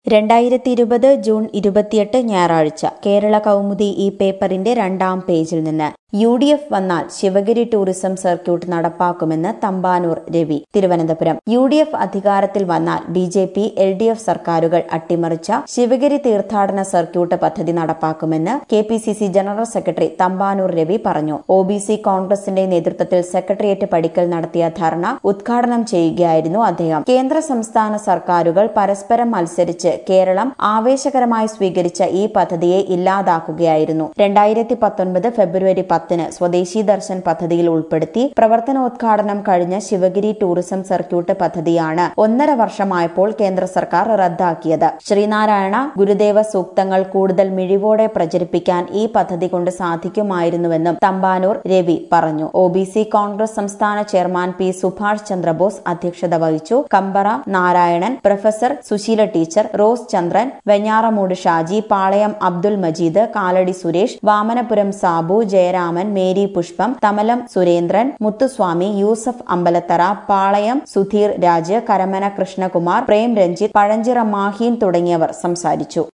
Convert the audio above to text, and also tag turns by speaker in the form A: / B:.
A: രണ്ടായിരത്തി ഇരുപത് ജൂൺ ഇരുപത്തിയെട്ട് ഞായറാഴ്ച കേരള കൗമുദി ഈ പേപ്പറിന്റെ രണ്ടാം പേജിൽ നിന്ന് യു ഡി എഫ് വന്നാൽ ശിവഗിരി ടൂറിസം സർക്യൂട്ട് നടപ്പാക്കുമെന്ന് Thampanoor Ravi Thiruvananthapuram U D F അധികാരത്തിൽ വന്നാൽ B J P L D F സർക്കാരുകൾ അട്ടിമറിച്ച ശിവഗിരി തീർത്ഥാടന സർക്യൂട്ട് പദ്ധതി നടപ്പാക്കുമെന്ന് K P C C general secretary Thampanoor Ravi പറഞ്ഞു ഒ ബി സി കോൺഗ്രസിന്റെ നേതൃത്വത്തിൽ സെക്രട്ടേറിയറ്റ് പടിക്കൽ നടത്തിയ ധർണ ഉദ്ഘാടനം ചെയ്യുകയായിരുന്നു അദ്ദേഹം കേന്ദ്ര സംസ്ഥാന സർക്കാരുകൾ പരസ്പരം മത്സരിച്ച് കേരളം ആവേശകരമായി സ്വീകരിച്ച ഈ പദ്ധതിയെ ഇല്ലാതാക്കുകയായിരുന്നു രണ്ടായിരത്തി പത്തൊൻപത് ഫെബ്രുവരി പത്തിന് സ്വദേശി ദർശൻ പദ്ധതിയിൽ ഉൾപ്പെടുത്തി പ്രവർത്തനോദ്ഘാടനം കഴിഞ്ഞ ശിവഗിരി ടൂറിസം സർക്യൂട്ട് പദ്ധതിയാണ് ഒന്നര വർഷമായപ്പോൾ കേന്ദ്ര സർക്കാർ റദ്ദാക്കിയത് ശ്രീനാരായണ ഗുരുദേവ സൂക്തങ്ങൾ കൂടുതൽ മിഴിവോടെ പ്രചരിപ്പിക്കാൻ ഈ പദ്ധതി കൊണ്ട് സാധിക്കുമായിരുന്നുവെന്നും തമ്പാനൂർ രവി പറഞ്ഞു ഒ ബി സി കോൺഗ്രസ് സംസ്ഥാന ചെയർമാൻ പി സുഭാഷ് ചന്ദ്രബോസ് അധ്യക്ഷത വഹിച്ചു Kambara Narayanan professor Susheela teacher Rose Chandran Venjaramoodu Shaji Palayam Abdul Majeed Kalady Suresh Vamanapuram Sabu Jayaraman Mary Pushpam Thamalam Surendran Muthuswamy Yusuf Ambalathara പാളയം സുധീർ രാജ് കരമന കൃഷ്ണകുമാർ പ്രേം രഞ്ജിത്ത് പഴഞ്ചിറ മാഹീൻ തുടങ്ങിയവർ സംസാരിച്ചു